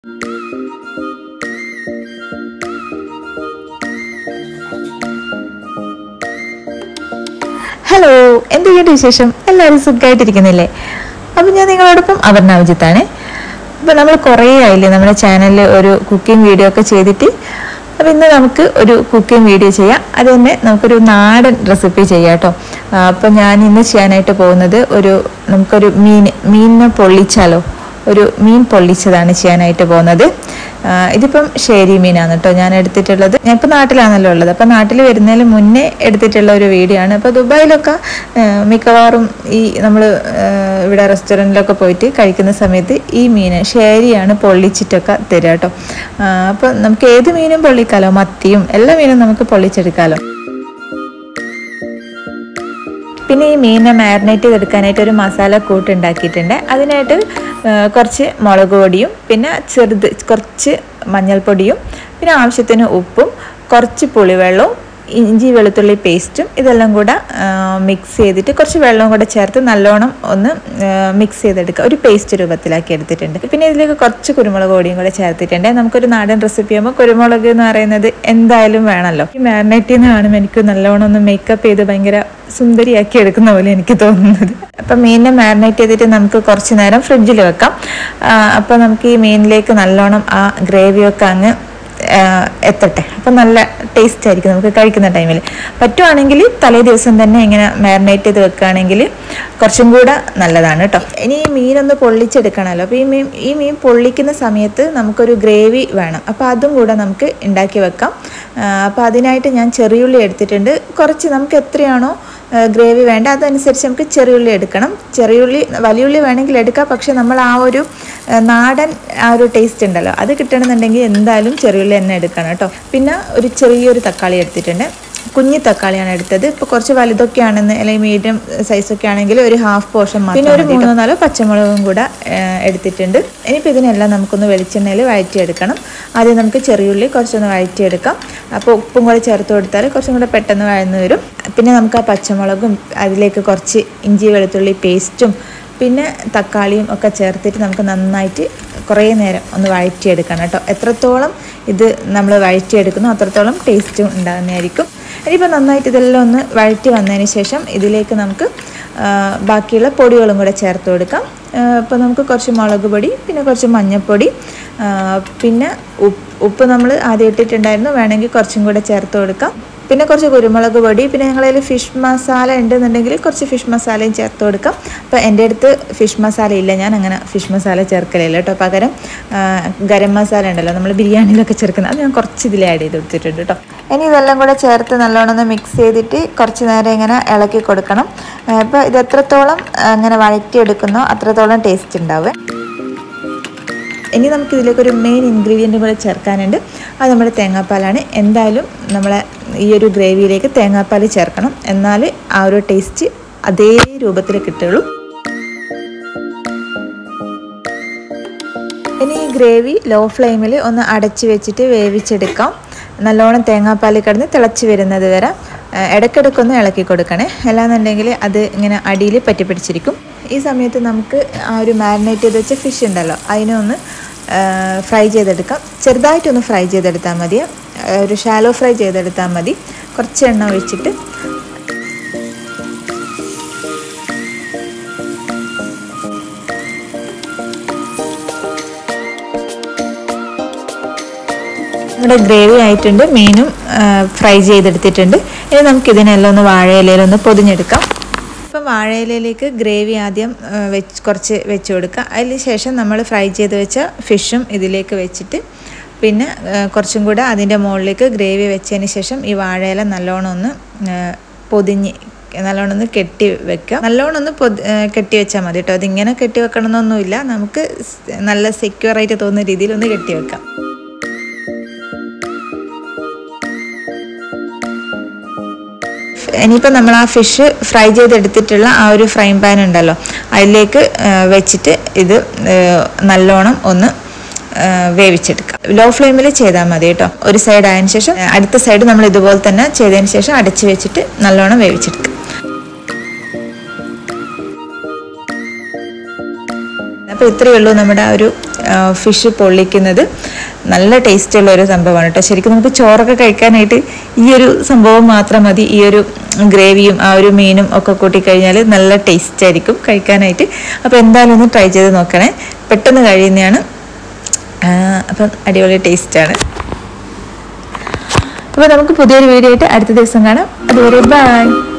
hello എന്തൊക്കെയുണ്ട് വിശേഷം എല്ലാവരും സുഖമായിട്ടിരിക്കുന്നില്ലേ അപ്പം ഞാൻ നിങ്ങളോടൊപ്പം അപർണാവിജിത്താണ് അപ്പം നമ്മൾ കുറേ ആയില്ലേ നമ്മുടെ ചാനലിൽ ഒരു കുക്കിംഗ് വീഡിയോ ഒക്കെ ചെയ്തിട്ട് അപ്പം ഇന്ന് നമുക്ക് ഒരു കുക്കിംഗ് വീഡിയോ ചെയ്യാം അത് തന്നെ നമുക്കൊരു നാടൻ റെസിപ്പി ചെയ്യാം കേട്ടോ അപ്പം ഞാൻ ഇന്ന് ചെയ്യാനായിട്ട് പോകുന്നത് ഒരു നമുക്കൊരു മീൻ മീനിനെ പൊള്ളിച്ചാലോ ഒരു മീൻ പൊള്ളിച്ചതാണ് ചെയ്യാനായിട്ട് പോകുന്നത് ആ, ഇതിപ്പം ഷേരി മീനാണ് കേട്ടോ ഞാൻ എടുത്തിട്ടുള്ളത് ഞാൻ ഇപ്പം നാട്ടിലാണല്ലോ ഉള്ളത് അപ്പം നാട്ടിൽ വരുന്നതിന് മുന്നേ എടുത്തിട്ടുള്ള ഒരു വീഡിയോ ആണ് അപ്പോൾ ദുബായിലൊക്കെ ആ, മിക്കവാറും ഈ നമ്മൾ ഇവിടെ റെസ്റ്റോറൻറ്റിലൊക്കെ പോയിട്ട് കഴിക്കുന്ന സമയത്ത് ഈ മീൻ ഷേരിയാണ് പൊള്ളിച്ചിട്ടൊക്കെ തരിക കേട്ടോ അപ്പം നമുക്ക് ഏത് മീനും പൊള്ളിക്കാലോ മത്തിയും എല്ലാ മീനും നമുക്ക് പൊള്ളിച്ചെടുക്കാമല്ലോ പിന്നെ ഈ മീനിനെ മാരിനേറ്റ് ചെയ്തെടുക്കാനായിട്ട് ഒരു മസാല കൂട്ട് ഉണ്ടാക്കിയിട്ടുണ്ട് അതിനായിട്ട് ആ, കുറച്ച് മുളക് പൊടിയും പിന്നെ ചെറുത് കുറച്ച് മഞ്ഞൾപ്പൊടിയും പിന്നെ ആവശ്യത്തിന് ഉപ്പും കുറച്ച് പുളിവെള്ളവും ഇഞ്ചി വെളുത്തുള്ളി പേസ്റ്റും ഇതെല്ലാം കൂടെ മിക്സ് ചെയ്തിട്ട് കുറച്ച് വെള്ളവും കൂടെ ചേർത്ത് നല്ലോണം ഒന്ന് മിക്സ് ചെയ്തെടുക്കുക ഒരു പേസ്റ്റ് രൂപത്തിലാക്കി എടുത്തിട്ടുണ്ട് പിന്നെ ഇതിലേക്ക് കുറച്ച് കുരുമുളക് പൊടിയും കൂടെ ചേർത്തിട്ടുണ്ട് നമുക്കൊരു നാടൻ റെസിപ്പി ആകുമ്പോൾ കുരുമുളക് എന്ന് പറയുന്നത് എന്തായാലും വേണമല്ലോ ഈ മാരിനേറ്റിൽ നിന്ന് കാണുമ്പോൾ എനിക്ക് നല്ലോണം ഒന്ന് മേക്കപ്പ് ചെയ്ത് ഭയങ്കര സുന്ദരിയാക്കി എടുക്കുന്ന പോലെ എനിക്ക് തോന്നുന്നത് അപ്പം മീനിനെ മാരിനേറ്റ് ചെയ്തിട്ട് നമുക്ക് കുറച്ച് നേരം ഫ്രിഡ്ജിൽ വെക്കാം അപ്പോൾ നമുക്ക് ഈ മീനിലേക്ക് നല്ലോണം ആ ഗ്രേവിയൊക്കെ അങ്ങ് ആഹ് എത്തട്ടെ അപ്പം നല്ല ടേസ്റ്റ് ആയിരിക്കും നമുക്ക് കഴിക്കുന്ന ടൈമിൽ പറ്റുവാണെങ്കിൽ തലേ ദിവസം തന്നെ ഇങ്ങനെ മാരിനേറ്റ് ചെയ്ത് വെക്കുകയാണെങ്കിൽ കുറച്ചും കൂടെ നല്ലതാണ് കേട്ടോ ഇനി ഈ മീനൊന്ന് പൊള്ളിച്ചെടുക്കണമല്ലോ അപ്പോൾ ഈ മീൻ ഈ മീൻ പൊള്ളിക്കുന്ന സമയത്ത് നമുക്കൊരു ഗ്രേവി വേണം അപ്പോൾ അതും കൂടെ നമുക്ക് ഉണ്ടാക്കി വെക്കാം അപ്പോൾ അതിനായിട്ട് ഞാൻ ചെറിയുള്ളി എടുത്തിട്ടുണ്ട് കുറച്ച് നമുക്ക് എത്രയാണോ ഗ്രേവി വേണ്ട അതനുസരിച്ച് നമുക്ക് ചെറിയുള്ളി എടുക്കണം ചെറിയുള്ളി വലിയുള്ളി വേണമെങ്കിൽ എടുക്കാം പക്ഷെ നമ്മൾ ആ ഒരു ആ, നാടൻ ആ ഒരു ടേസ്റ്റ് ഉണ്ടല്ലോ അത് കിട്ടണമെന്നുണ്ടെങ്കിൽ എന്തായാലും ചെറിയുള്ളി തന്നെ എടുക്കണം കേട്ടോ പിന്നെ ഒരു ചെറിയൊരു തക്കാളി എടുത്തിട്ടുണ്ട് കുഞ്ഞി തക്കാളിയാണ് എടുത്തത് ഇപ്പോൾ കുറച്ച് വലുതൊക്കെ ആണെന്ന് അല്ലെങ്കിൽ മീഡിയം സൈസൊക്കെ ആണെങ്കിൽ ഒരു ഹാഫ് പോർഷൻ മാത്രം പിന്നെ ഒരു മൂന്നോ നാലോ പച്ചമുളകും കൂടെ ആ, എടുത്തിട്ടുണ്ട് ഇനിയിപ്പോൾ ഇതിനെല്ലാം നമുക്കൊന്ന് വെളിച്ചെണ്ണയിൽ വഴറ്റിയെടുക്കണം ആദ്യം നമുക്ക് ചെറിയുള്ളി കുറച്ചൊന്ന് വഴറ്റിയെടുക്കാം അപ്പോൾ ഉപ്പും കൂടെ ചേർത്ത് കൊടുത്താൽ കുറച്ചും കൂടെ പെട്ടെന്ന് വഴന്ന് വരും പിന്നെ നമുക്ക് ആ പച്ചമുളകും അതിലേക്ക് കുറച്ച് ഇഞ്ചി വെളുത്തുള്ളി പേസ്റ്റും പിന്നെ തക്കാളിയും ഒക്കെ ചേർത്തിട്ട് നമുക്ക് നന്നായിട്ട് കുറേ നേരം ഒന്ന് വഴറ്റിയെടുക്കണം കേട്ടോ എത്രത്തോളം ഇത് നമ്മൾ വഴറ്റിയെടുക്കുന്നു അത്രത്തോളം ടേസ്റ്റും ഉണ്ടാകുന്നതായിരിക്കും ഇനിയിപ്പോൾ നന്നായിട്ട് ഇതെല്ലാം ഒന്ന് വഴറ്റി വന്നതിന് ശേഷം ഇതിലേക്ക് നമുക്ക് ആ, ബാക്കിയുള്ള പൊടികളും കൂടെ ചേർത്ത് കൊടുക്കാം ഇപ്പോൾ നമുക്ക് കുറച്ച് മുളക് പൊടി പിന്നെ കുറച്ച് മഞ്ഞൾപ്പൊടി ആ, പിന്നെ ഉപ്പ് ഉപ്പ് നമ്മൾ ആദ്യം ഇട്ടിട്ടുണ്ടായിരുന്നു വേണമെങ്കിൽ കുറച്ചും കൂടെ ചേർത്ത് കൊടുക്കാം പിന്നെ കുറച്ച് കുരുമുളക് പൊടി പിന്നെ ഞങ്ങളതിൽ ഫിഷ് മസാല ഉണ്ടെന്നുണ്ടെങ്കിൽ കുറച്ച് ഫിഷ് മസാലയും ചേർത്ത് കൊടുക്കാം അപ്പോൾ എൻ്റെ അടുത്ത് ഫിഷ് മസാല ഇല്ല ഞാൻ അങ്ങനെ ഫിഷ് മസാല ചേർക്കലില്ല കേട്ടോ പകരം ആ, ഗരം മസാല ഉണ്ടല്ലോ നമ്മൾ ബിരിയാണിയിലൊക്കെ ചേർക്കുന്നത് അത് ഞാൻ കുറച്ച് ഇതിൽ ആഡ് ചെയ്ത് കൊടുത്തിട്ടുണ്ട് കേട്ടോ ഇനി ഇതെല്ലാം കൂടെ ചേർത്ത് നല്ലോണം ഒന്ന് മിക്സ് ചെയ്തിട്ട് കുറച്ച് നേരം ഇങ്ങനെ ഇളക്കി കൊടുക്കണം അപ്പോൾ ഇത് എത്രത്തോളം അങ്ങനെ വഴറ്റിയെടുക്കുന്നോ അത്രത്തോളം ടേസ്റ്റ് ഉണ്ടാവും ഇനി നമുക്ക് ഇതിലേക്ക് ഒരു മെയിൻ ഇൻഗ്രീഡിയൻ്റ് കൂടെ ചേർക്കാനുണ്ട് അത് നമ്മുടെ തേങ്ങാപ്പാലാണ് എന്തായാലും നമ്മളെ ഈ ഒരു ഗ്രേവിയിലേക്ക് തേങ്ങാപ്പാൽ ചേർക്കണം എന്നാൽ ആ ഒരു ടേസ്റ്റ് അതേ രൂപത്തിൽ കിട്ടുള്ളൂ ഇനി ഈ ഗ്രേവി ലോ ഫ്ലെയിമിൽ ഒന്ന് അടച്ച് വെച്ചിട്ട് വേവിച്ചെടുക്കാം നല്ലോണം തേങ്ങാപ്പാൽ കിടന്ന് തിളച്ച് വരുന്നത് വരെ ആ, ഇടയ്ക്കിടയ്ക്കൊന്ന് ഇളക്കി കൊടുക്കണേ അല്ലാന്നുണ്ടെങ്കിൽ അത് ഇങ്ങനെ അടിയിൽ പറ്റി പിടിച്ചിരിക്കും ഈ സമയത്ത് നമുക്ക് ആ ഒരു മാരിനേറ്റ് ചെയ്ത് വെച്ച ഫിഷ് ഉണ്ടല്ലോ അതിനെ ഒന്ന് ഫ്രൈ ചെയ്തെടുക്കാം ചെറുതായിട്ടൊന്ന് ഫ്രൈ ചെയ്തെടുത്താൽ മതി ആ, ഒരു ഷാലോ ഫ്രൈ ചെയ്തെടുത്താൽ മതി കുറച്ച് എണ്ണ ഒഴിച്ചിട്ട് നമ്മുടെ ഗ്രേവി ആയിട്ടുണ്ട് മീനും ഫ്രൈ ചെയ്തെടുത്തിട്ടുണ്ട് ഇനി നമുക്ക് ഇതിനെല്ലാം ഒന്ന് വാഴയിലയിലൊന്ന് പൊതിഞ്ഞെടുക്കാം ഇപ്പം വാഴയിലയിലേക്ക് ഗ്രേവി ആദ്യം ആ, വെച്ച് കുറച്ച് വെച്ച് കൊടുക്കുക അതിന് ശേഷം നമ്മൾ ഫ്രൈ ചെയ്ത് വെച്ച ഫിഷും ഇതിലേക്ക് വെച്ചിട്ട് പിന്നെ ആ, കുറച്ചും കൂടെ അതിൻ്റെ മുകളിലേക്ക് ഗ്രേവി വെച്ചതിന് ശേഷം ഈ വാഴയില നല്ലോണം ഒന്ന് ആ, പൊതിഞ്ഞ് നല്ലോണം ഒന്ന് കെട്ടി വെക്കുക നല്ലോണം ഒന്ന് പൊതി ആ, കെട്ടി വെച്ചാൽ മതി കേട്ടോ അതിങ്ങനെ കെട്ടി വെക്കണമെന്നൊന്നുമില്ല നമുക്ക് സ് നല്ല സെക്യൂർ ആയിട്ട് തോന്നുന്ന രീതിയിൽ ഒന്ന് കെട്ടി വെക്കാം ഇനിയിപ്പോൾ നമ്മൾ ആ ഫിഷ് ഫ്രൈ ചെയ്തെടുത്തിട്ടുള്ള ആ ഒരു ഫ്രൈ പാൻ ഉണ്ടല്ലോ അതിലേക്ക് ആ, വെച്ചിട്ട് ഇത് ആ, നല്ലോണം ഒന്ന് ആ, വേവിച്ചെടുക്കാം ലോ ഫ്ലെയിമിൽ ചെയ്താൽ മതി കേട്ടോ ഒരു സൈഡ് ആയതിനു ശേഷം ആ, അടുത്ത സൈഡ് നമ്മൾ ഇതുപോലെ തന്നെ ചെയ്തതിന് ശേഷം അടച്ച് വെച്ചിട്ട് നല്ലോണം വേവിച്ചെടുക്കാം അപ്പോൾ ഇത്രയേ ഉള്ളൂ നമ്മുടെ ആ ഒരു ഫിഷ് പൊള്ളിക്കുന്നത് നല്ല ടേസ്റ്റുള്ള ഒരു സംഭവമാണ് കേട്ടോ ശരിക്കും നമുക്ക് ചോറൊക്കെ കഴിക്കാനായിട്ട് ഈ ഒരു സംഭവം മാത്രം മതി ഈ ഒരു ഗ്രേവിയും ആ ഒരു മീനും ഒക്കെ കൂട്ടിക്കഴിഞ്ഞാൽ നല്ല ടേസ്റ്റ് ആയിരിക്കും കഴിക്കാനായിട്ട് അപ്പോൾ എന്തായാലും ഒന്ന് ട്രൈ ചെയ്ത് നോക്കണേ പെട്ടെന്ന് കഴിയുന്നതാണ് ആ, അപ്പം അടിപൊളി ടേസ്റ്റാണ് അപ്പോൾ നമുക്ക് പുതിയൊരു വീഡിയോ ആയിട്ട് അടുത്ത ദിവസം കാണാം അതുവരെ ബൈ